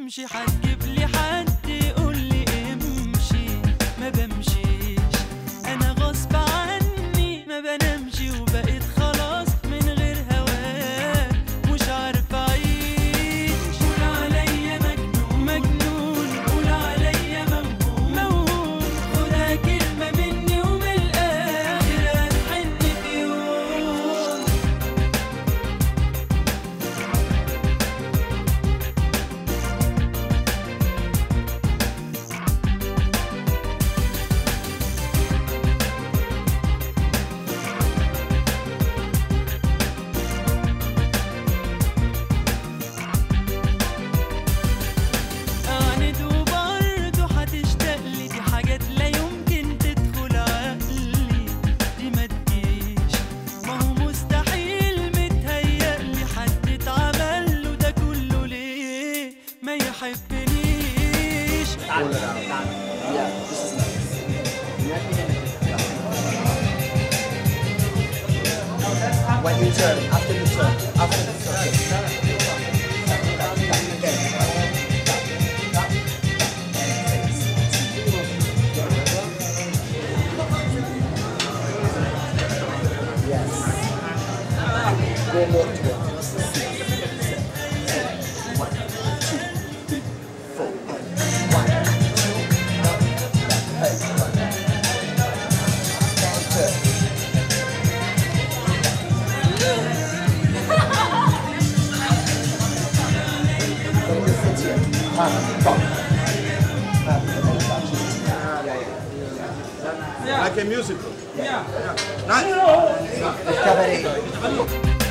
بمشي هتجيب لي حد يقول لي امشي ما بمشيش انا غصب عني ما بنامش وبقيت خلاص من غير هواك مش عارف اعيش قول عليا مجنون مجنون قول عليا موهوم موهوم خدها كلمة مني ومن الاخر هتحن في يوم أعند وبرضه هتشتاق لي دي حاجات لا يمكن تدخل عقلي دي ما تجيش ما هو مستحيل متهيألي حد اتعمل له ده كله ليه ما يحبنيش When you turn, after you turn, after you turn. Yes. Go more to it. From the foot here. Ah, top. Ah, yeah, yeah. Like a musical. Yeah. Nice. The cabaret.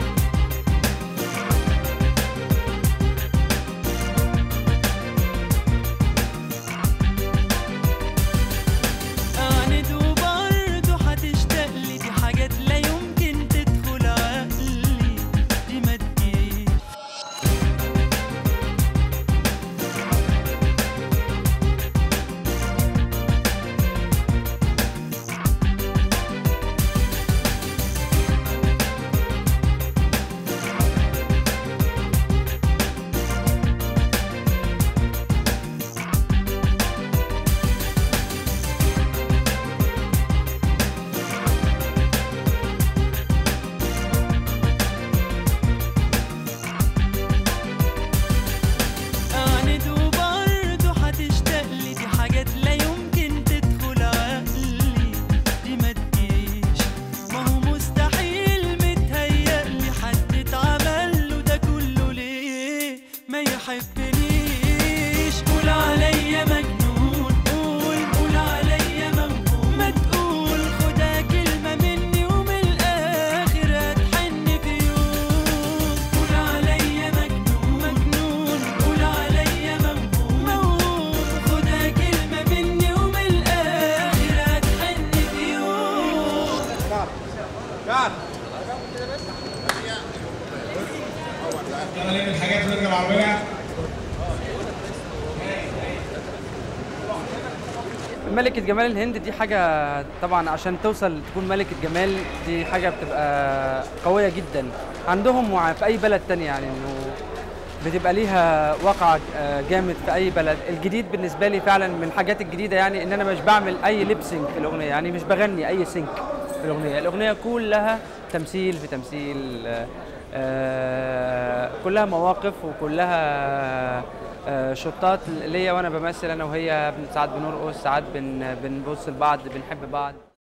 أعند وبرضه هتشتاق لي دي حاجات لا يمكن تدخل عقلي دي ما تجيش أعند وبرضه هتشتاق لي دي حاجات لا يمكن تدخل عقلي دي ما تجيش ما هو مستحيل متهيألي حد اتعمل له ده كله ليه ما يحبنيش قول عليا مجنون قول قول عليا موهوم ما تقول خدها كلمة مني ومن الآخر هتحن في يوم قول عليا مجنون مجنون قول عليا موهوم موهوم خدها كلمة مني ومن الآخر هتحن في يوم God. يلا نلم الحاجات ونرجع العربية ملكة جمال الهند دي حاجة طبعا عشان توصل تكون ملكة جمال دي حاجة بتبقى قوية جدا عندهم وع- في أي بلد تاني يعني إنه بتبقى ليها وقع آه، جامد في أي بلد الجديد بالنسبة لي فعلا من الحاجات الجديدة يعني إن أنا مش بعمل أي ليبسينج في الأغنية يعني مش بغني أي سينك في الأغنية الأغنية كلها تمثيل في تمثيل آه، آه، كلها مواقف وكلها آه، شطات ليا وانا بمثل انا وهي ساعات بنرقص ساعات بن بنبص لبعض بنحب بعض